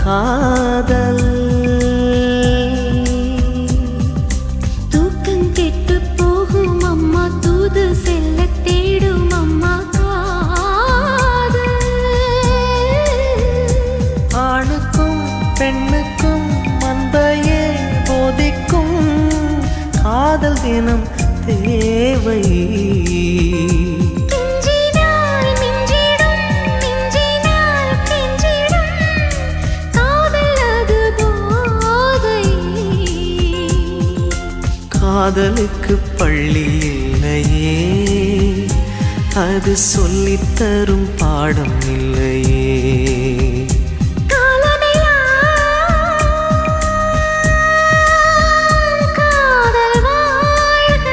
காதல் தூக்கம் கெட்டு போகும் அம்மா தூது செல்ல தேடும் அம்மா காதல் ஆணுக்கும் பெண்ணுக்கும் அன்பையே போதிக்கும் காதல் தினம் தேவை கெஞ்சினால் மிஞ்சிடும் மிஞ்சினால் கெஞ்சிடும் காதல் அது போதை காதலுக்கு பள்ளி இல்லையே அது சொல்லித்தரும் பாடம் இல்லையே காலமெல்லாம் காதல் வாழ்க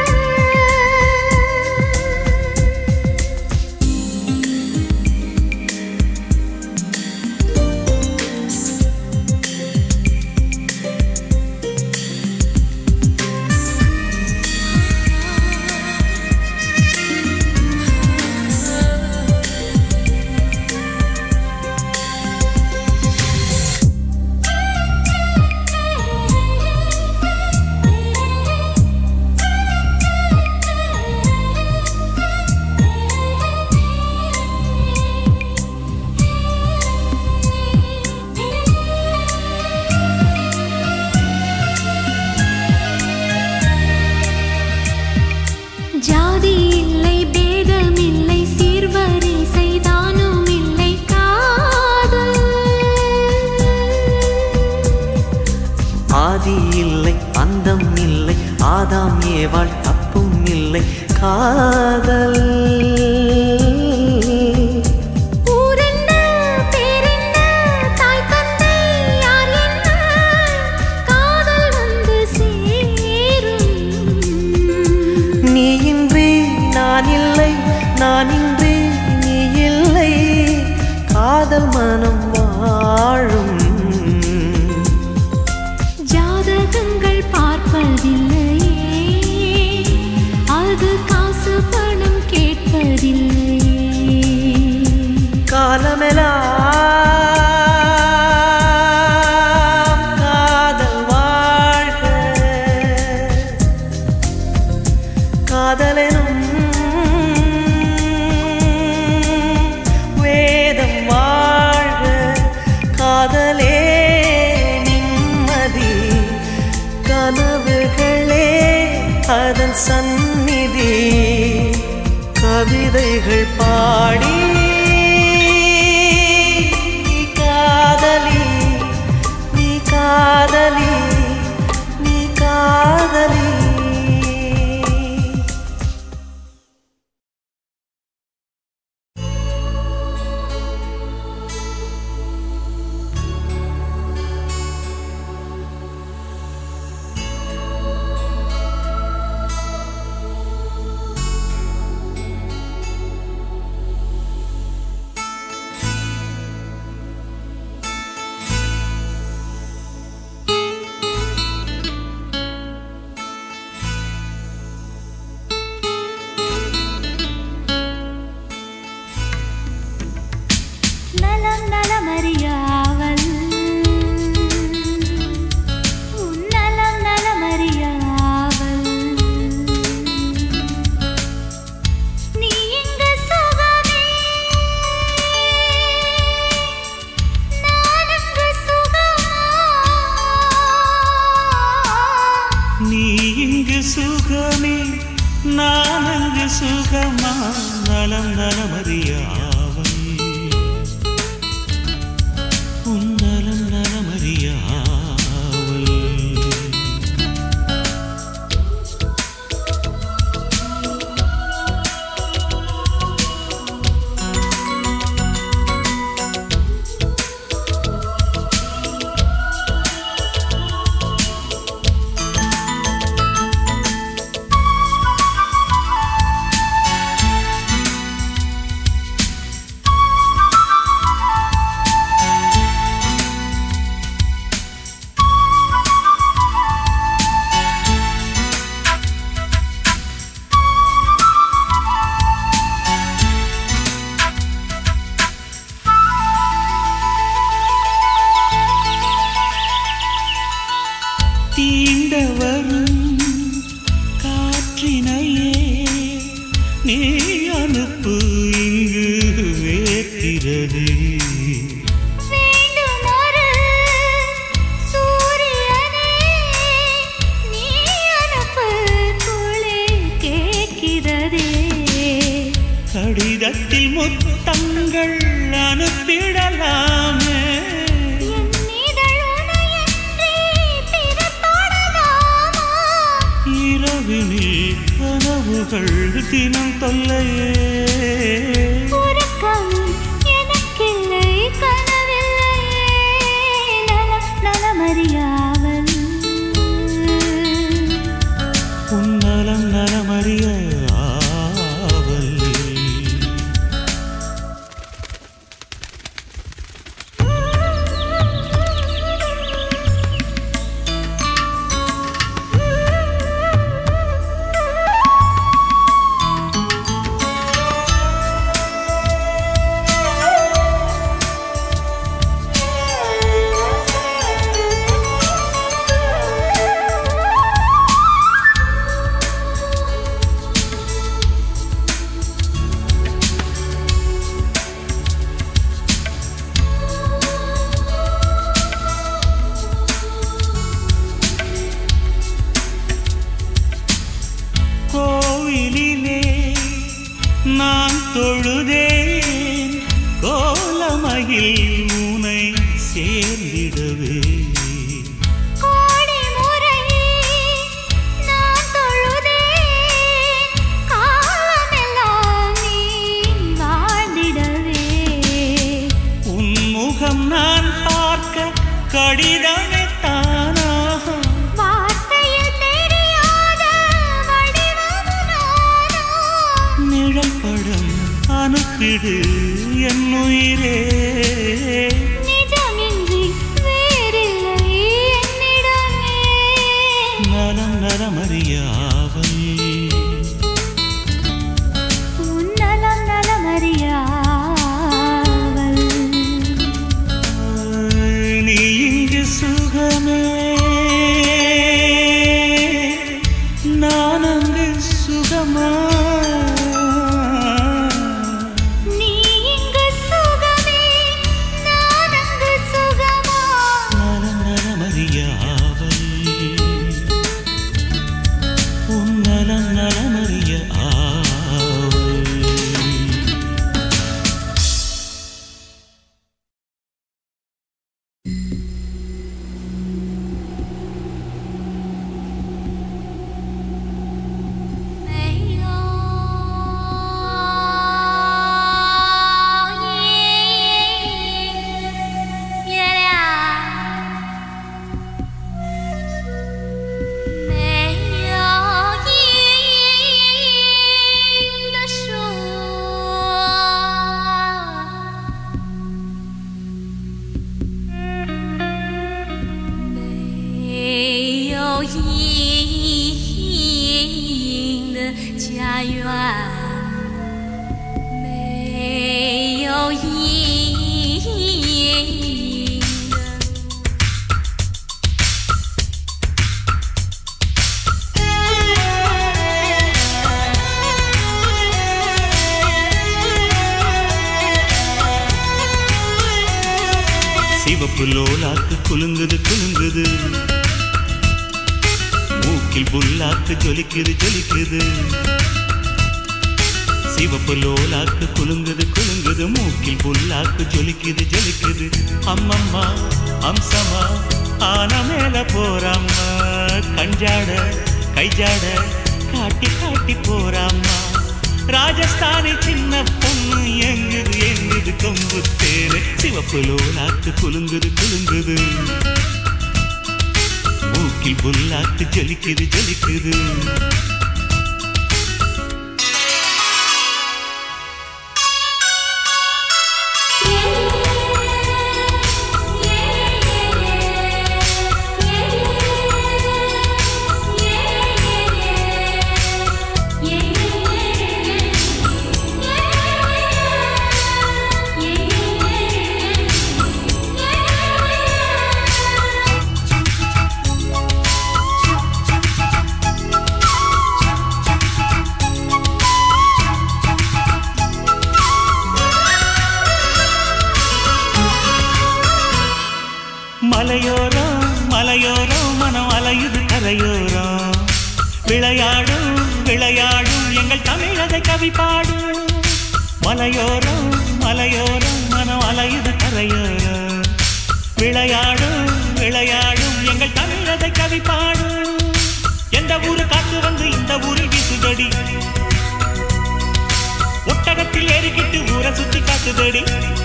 ஜாதி இல்லை பேதம் இல்லை சீர்வரிசை தானும் இல்லை காதல் ஆதி இல்லை அந்தம் இல்லை ஆதாம் ஏவாள் தப்பும் இல்லை காதல் ஊரென்ன பேரென்ன தாய் தந்தை யார் என்ன காதல் வந்து சேரும் நீ இன்றி நான் இல்லை நான் இன்றி நீ இல்லை காதல் மனம் வாழும் ஜாதகங்கள் பார்ப்பதில்லையே அது காசு பணம் கேட்பதில்லையே காலமெல்லாம் காதல் வாழ்க காதலெனும் வேதம் வாழ்க காதலே நிம்மதி கனவுகளே அதன் சந்நிதி கவிதைகள் பாடி நீ காதலி நீ காதலி நீ காதலி நலம் நலமறியாவல் உன் நலம் நலமறியாவல் நீ இங்கு சுகமே நான் இங்கு சுகமா நீ இங்கு சுகமே நான் அங்கு சுகமா நலம் நலமறியாவல் உன் நலம் நலமறியாவல் தீண்ட வரும் காற்றினையே நீ அனுப்பு இங்கு வேர்க்கிறது வேண்டுமொரு சூரியனே நீ அனுப்பு குளிர் கேட்கிறதே கடிதத்தில் முத்தங்கள் அனுப்பிடலாமே என் இதழ் உனையன்றி பிறப்போடலாமா இரவினில் கனவுகள் தினம் தொல்லையே உறக்கம் எனக்கில்லை கனவில்லையே நலம் நலமறியாவல் உன்னலம் நலமறிய ஆவல் கோவிலிலே நான் தொழுதேன் கோலமயில் உனை சேர்ந்திடவே கோடி முறை நான் தொழுதேன் காலமெல்லாம் நீ வாழ்ந்திடவே உன் முகம் நான் பார்க்க கடிதமே தானாக வார்த்தையில் தெரியாத வடிவம் நானா நிழல் படம் அனுப்பிடு என் உயிரே நிஜமின்றி வேறில்லை என்னிடமே நலம் நலமறியாவல் உன் நலம் நலமறியாவல் நீ இங்கு சுகமே நான் அங்கு சுகமா நீ இங்கு சுகமே நான் அங்கு சுகமா நலம் நலமறியாவல் உன் நலம் நலமறிய ஆவல் 没有月亮，没有阴的树。没有阴影的家园，没有阴影的。 சிவப்பு லோலாக்கு குலுங்குது குலுங்குது மூக்கில் புல்லாக்கு ஜொலிக்குது ஜொலிக்குது சிவப்பு லோலாக்கு குலுங்குது குலுங்குது மூக்கில் புல்லாக்கு ஜொலிக்குது ஜொலிக்குது அம்மம்மா அம்சமா ஆன மேல போறாம்மா கஞ்சாட கைஜாட காட்டி காட்டி போறாம்மா ராஜஸ்தானி சின்ன பொண்ணு எங்குது எங்குது கொம்பு தேரு சிவப்பு லோலாக்கு குலுங்குது குலுங்குது மூக்கில் புல்லாக்கு ஜொலிக்குது ஜொலிக்குது Yeah. மனம் அலையுது கரையோரம் விளையாடும் விளையாடும் எங்கள் தமிழதை கவி பாடும் மலையோரம் மலையோரம் மனம் அலையுது கரையோரம் விளையாடும் விளையாடும் எங்கள் தமிழதை கவி பாடும் எந்த ஊரு காத்து வந்து இந்த ஊரில் வீசுதடி ஒட்டகத்தில் ஏறிக்கிட்டு ஊரை சுத்தி காட்டுதடி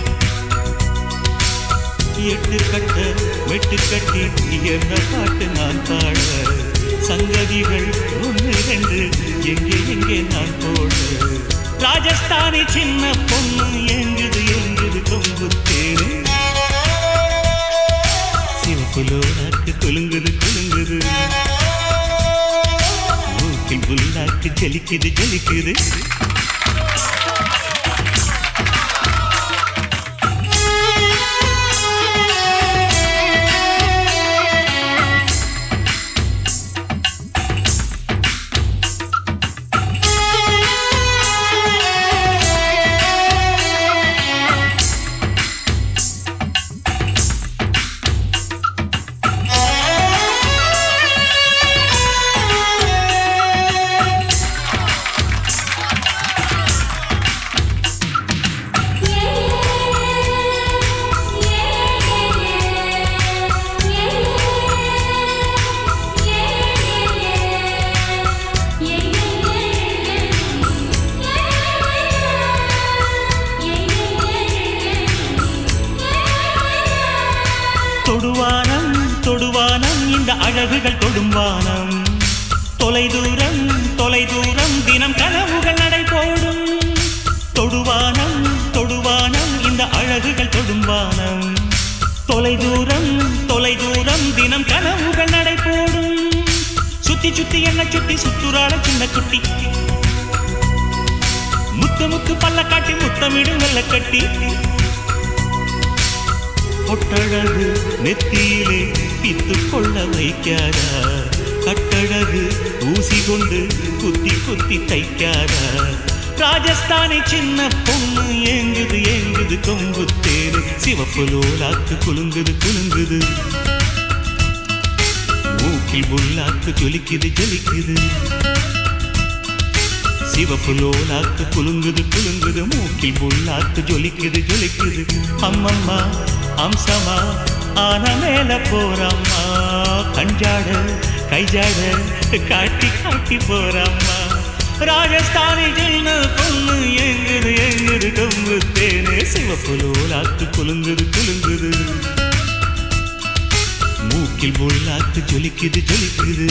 எட்டு கட்ட வெட்டு கட்டி என்ன பாட்டு நான் பாட சங்கதிகள் ஒன்று ரெண்டு எங்கே எங்கே நான் போட ராஜஸ்தானி சின்ன பொண்ணு எங்குது எங்குது கொங்கு தேரு சிவப்புலோனாக்கு குலுங்குது குலுங்குது மூக்கில் புல்லாக்கு ஜலிக்குது ஜலிக்குது தொடுவானம் தொடுவானம் இந்த அழகுகள் தொடும்வானம் தொலைதூரம் தொலைதூரம் தினம் கனவுகள் நடை போடும் தொடுவானம் தொடுவானம் இந்த அழகுகள் தொடும்வானம் தொலைதூரம் தொலைதூரம் தினம் கனவுகள் நடை போடும் சுத்தி சுத்தி என்ன சுத்தி சுத்துறாட சின்ன குட்டி முத்து முத்து பல்ல காட்டி முத்தமிடும் வெள்ள கட்டி பொட்டழகு நெத்தியிலே பித்து கொள்ள வைக்காதா கட்டழகு ஊசி கொண்டு குத்தி குத்தி தைக்காதா ராஜஸ்தானி சின்ன பொண்ணு ஏங்குது ஏங்குது கொம்பு தேரு சிவப்பு லோலாக்கு குலுங்குது குலுங்குது மூக்கில் புல்லாக்கு ஜொலிக்குது ஜொலிக்குது சிவப்பு லோலாக்கு குலுங்குது குலுங்குது மூக்கில் புல்லாக்கு ஜொலிக்குது ஜொலிக்குது அம்மம்மா அம்சமா ஆன மேல போறம்மா கஞ்சாட கைஜாட காட்டி காட்டி போறம்மா ராஜஸ்தானி சின்ன பொண்ணு எங்குது எங்குது கொம்பு தேனே சிவப்பு லோலாக்கு குலுங்குது குலுங்குது மூக்கில் புல்லாக்கு ஜொலிக்குது ஜொலிக்குது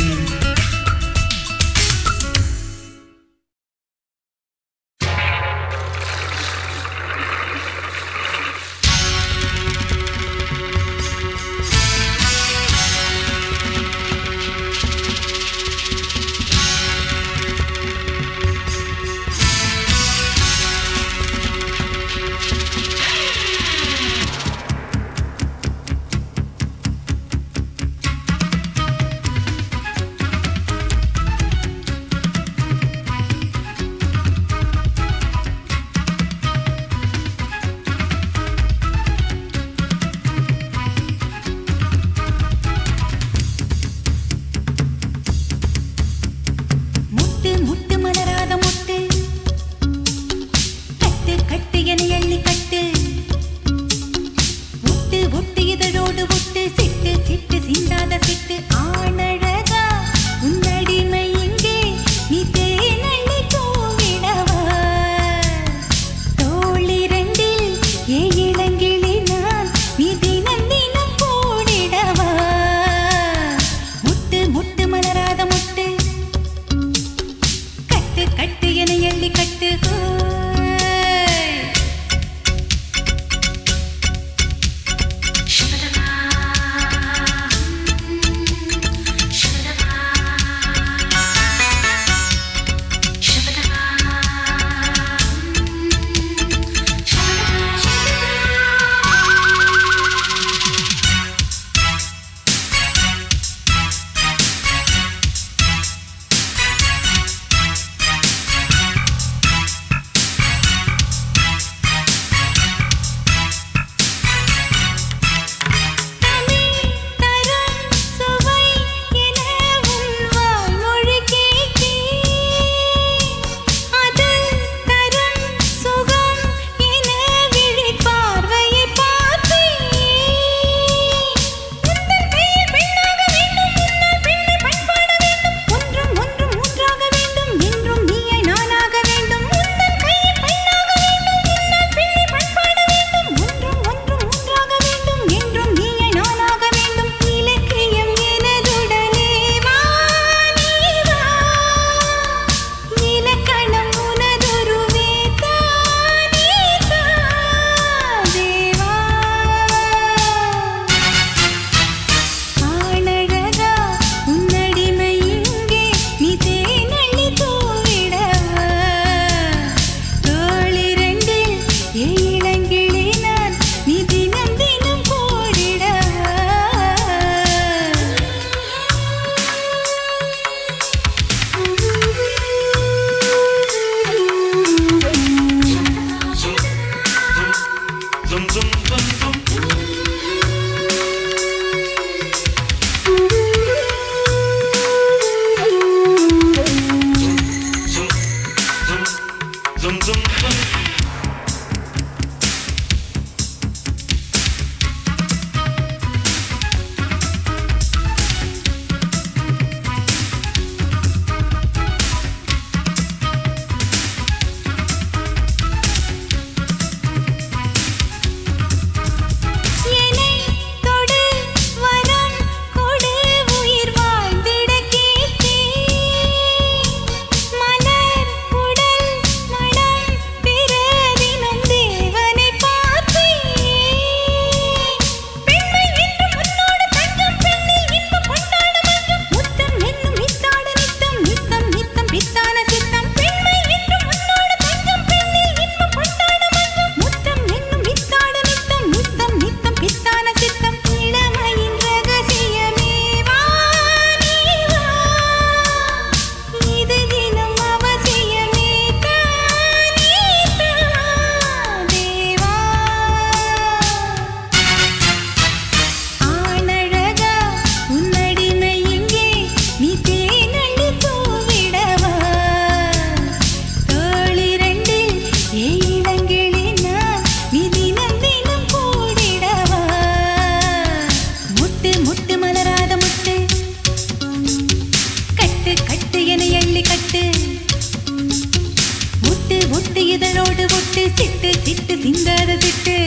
முட்டு இதழோடு ஒட்டு சிட்டு சிட்டு சிங்கார சிட்டு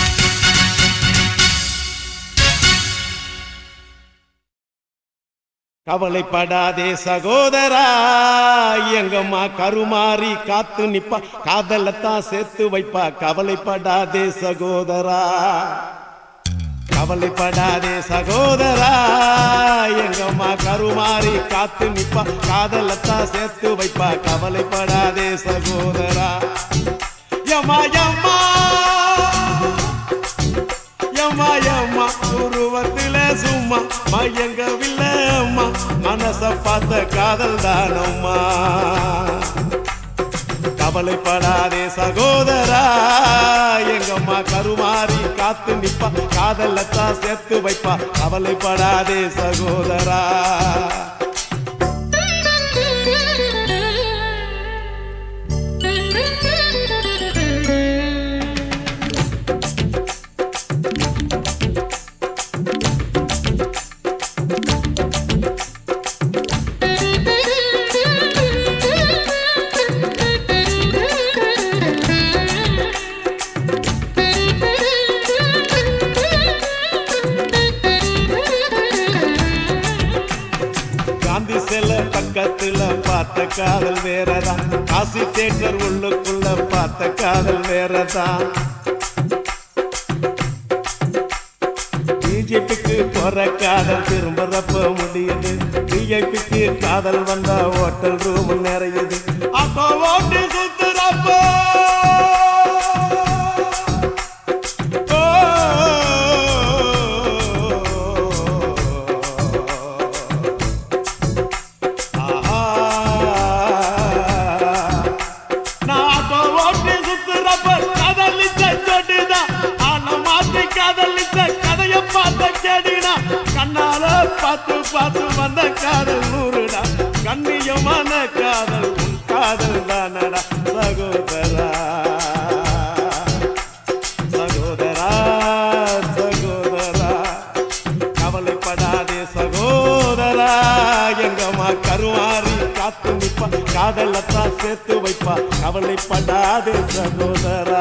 கவலைப்படாதே சகோதரா எங்கம்மா கருமாறி காத்து நிப்பா காதலத்தான் சேர்த்து வைப்பா கவலைப்படாதே சகோதரா கவலைப்படாதே சகோதரா எங்கம்மா கருமாறி காத்து நிப்பா காதலத்தான் சேர்த்து வைப்பா கவலைப்படாதே சகோதரா யம்மா யம்மா யம்மா யம்மா உருவத்தில சும்மா மயங்கவில்லை அம்மா மனச பார்த்த காதல் தானம்மா கவலைப்படாதே சகோதரா எங்கம்மா கருமாறி காத்து நிப்பா காதலத்தான் சேர்த்து வைப்பா கவலைப்படாதே சகோதரா காந்தி சில பக்கத்துல பார்த்த காதல் வேறதான் காசி தேட்டர் உள்ளுக்குள்ள பார்த்த காதல் வேறதான் பிஜேபிக்கு போற காதல் திரும்புறப்ப முடியுது பிஜேபிக்கு காதல் வந்தா ஹோட்டல் ரூம் நிறையுது அப்போ ஓட்டு சுத்துறப்போ நாட்டோ ஓட்டி சுத்துறப்ப காதலிச்ச சொட்டுதான் ஆனா மாத்தி காதலிச்ச கதைய பார்த்த கேடினா கண்ணால பார்த்து பார்த்து வந்த காதல் நூறுடா கண்ணியமான காதல் உன் காதல் தானடா சகோதரா சகோதரா சகோதரா கவலைப்படாதே சகோதரா எங்கம்மா கருமாறி காத்து நிப்பா காதலத்தான் சேர்த்து வைப்பா கவலைப்படாதே சகோதரா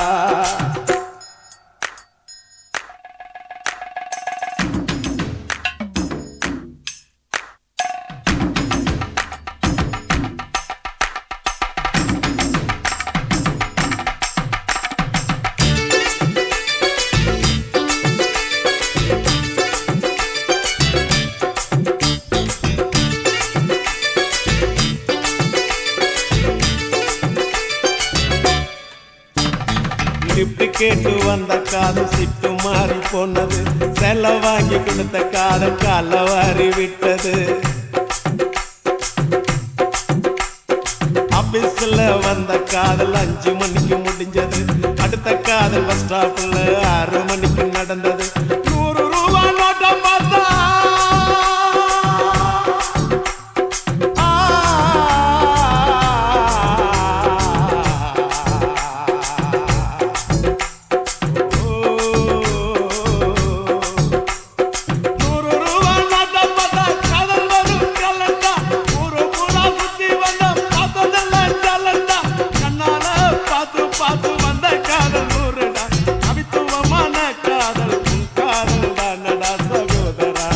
லிப்ட் கேட்டு வந்த காதல் சிட்டு மாறி போனது செல வாங்கி கொடுத்த காதல் கால வாரி விட்டது ஆபீஸ்ல வந்த காதல் அஞ்சு மணிக்கு முடிஞ்சது அடுத்த காதல் பஸ் ஸ்டாப்ல ஆறு மணிக்கு நடந்தது நூறு ரூபா நோட்டம் பார்த்தா நூறு ரூபா நோட்டம் பார்த்தா காதல் வரும் கலண்டா ஊரு பூரா சுத்தி வந்த பார்த்ததெல்லாம் ஜலண்டா கண்ணால பார்த்து பார்த்து வந்த காதல் நூறுடா கவித்துவமான காதல் உன் காதல் தானடா சகோதரா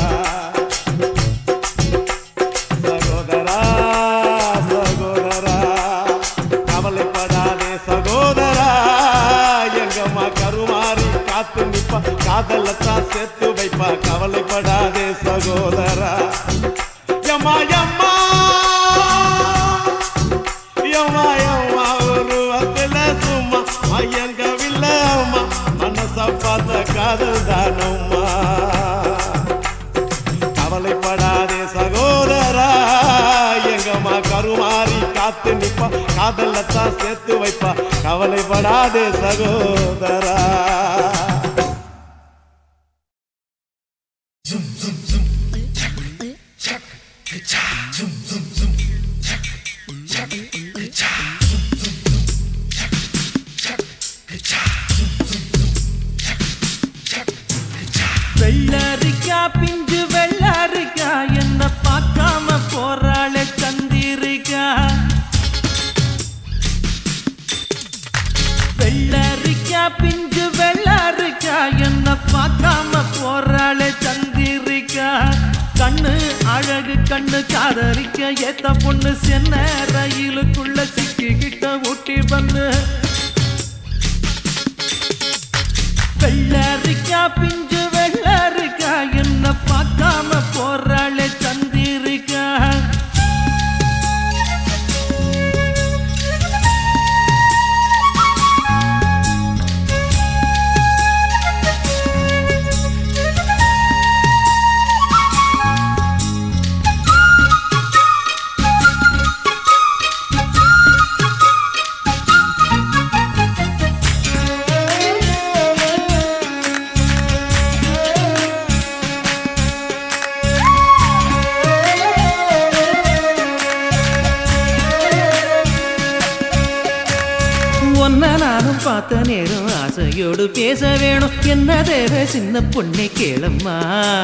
சகோதரா சகோதரா கவலைப்படாதே சகோதரா எங்கம்மா கருமாறி காத்து நிப்பா காதலத்தான் சேர்த்து வைப்பா கவலைப்படாதே சகோதரா யம்மா யம்மா யம்மா யம்மா உருவத்துல சும்மா மயங்கவில்லை அம்மா மனச பார்த்த காதல் தானம்மா கவலைப்படாதே சகோதரா எங்கம்மா கருமாறி காத்து நிப்பா காதலத்தான் சேர்த்து வைப்பா கவலைப்படாதே சகோதரா வெள்ளரிக்கா பிஞ்சு வெள்ளரிக்கா என்ன பார்க்காம போறாளே சந்திரிக்கா அழகு கண்ணு காதலிக்க ஏத்த பொண்ணு சென்ன ரயிலுக்குள்ள சிக்கிக்கிட்ட ஊட்டி பண்ணு வெள்ளரிக்கா பிஞ்சு வெள்ளரிக்கா என்ன பார்க்காம போறாளே சந்திரிக்கா ஒன்ன நானும் பார்த்த நேரம் ஆசையோடு பேச வேணும் என்ன தேவை சின்ன பொண்ணை கேளம்மா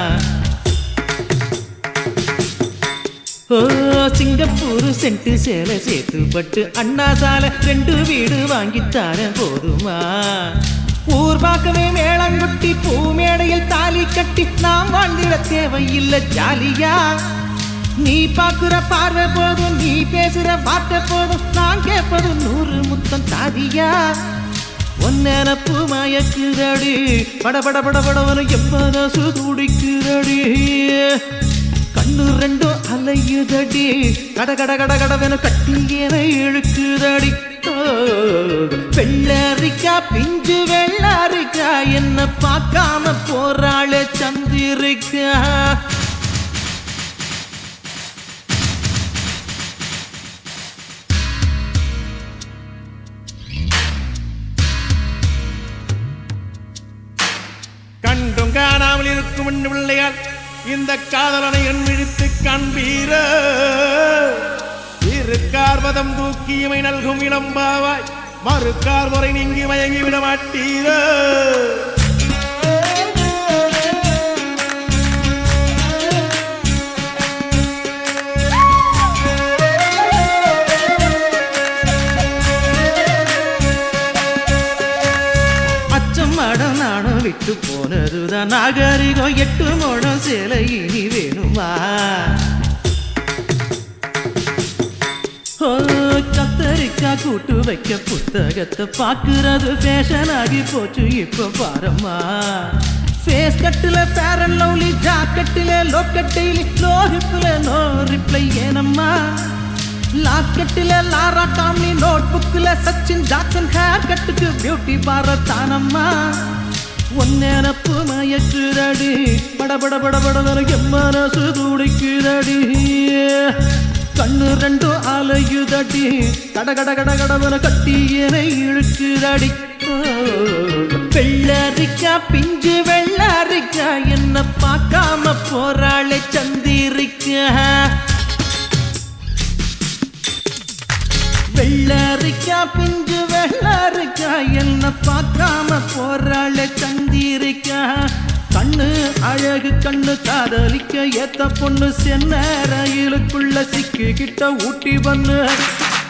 ஓ சிங்கப்பூர் சென்ட்டு சேலை சேர்த்து பட்டு அண்ணா சாலை ரெண்டு வீடு வாங்கித்தாரேன் போதுமா ஊர் பார்க்கவே மேளங்கொட்டி பூ மேடையில் தாலி கட்டி நாம் வாழ்ந்திட தேவையில்லை ஜாலியா நீ பாக்குற பார்வை போதும் நீ பேசுற வார்த்தை போதும் நான் கேட்பது நூறு முத்தம் தாதியா ஒன்னப்பு மயக்குதடி பட பட பட படவனு எம்மனசு துடிக்குதடி கண்ணு ரெண்டும் அலையுதடி கட கட கட கடவென கட்டி என இழுக்குதடி ஓ, வெள்ளரிக்கா பிஞ்சு வெள்ளரிக்கா என்ன பார்க்காம போறாளே சந்திரிக்கா கண்டும் காணாமல் இருக்கும் என் பிள்ளையால் இந்த காதலனை என் விழித்து காண்பீர இருக்கார் மதம் தூக்கி இமை நல்கும் இளம்பாவாய் மறுக்கார் முறை நீங்கி மயங்கி விட மாட்டீர அச்சம் மடம் நானும் விட்டு போனதுதான் நாகரிகம் எட்டு மோடம் சேலை இனி வேணுமா ஓ, கத்தரிக்கா கூட்டு வைக்க புத்தகத்தை பாக்குறது ஃபேஷன் ஆகி போச்சு இப்ப பாரம்மா ஃபேஸ் கட்டுல ஃபேர் அண்ட் லவ்லி ஜாக்கெட்டில லோக்கட்டில லோ ஹிப்ல நோ ரிப்ளை ஏனம்மா லாக்கெட்டில லாரா காம்லி நோட் புக்ல சச்சின் ஜாக்சன் ஹேர் கட்டுக்கு பியூட்டி பாரத் தானம்மா ஒன்னெனப்பு மயக்குதடி பட பட பட பட என் மனசு துடிக்குதடி கண்ணு ரெண்டும் அலையுதடி கட கட கட கடவன கட்டி என இழுக்குதடி ஓ, வெள்ளரிக்கா பிஞ்சு வெள்ளரிக்கா என்ன பார்க்காம போறாளே சந்திரிக்கா வெள்ளரிக்கா பிஞ்சு வெள்ளரிக்கா என்ன பார்க்காம போறாளே சந்திரிக்கா கண்ணு அழகு கண்ணு காதலிக்க ஏத்த பொண்ணு சென்ன ரயிலுக்குள்ள சிக்கிக்கிட்ட ஊட்டி வந்து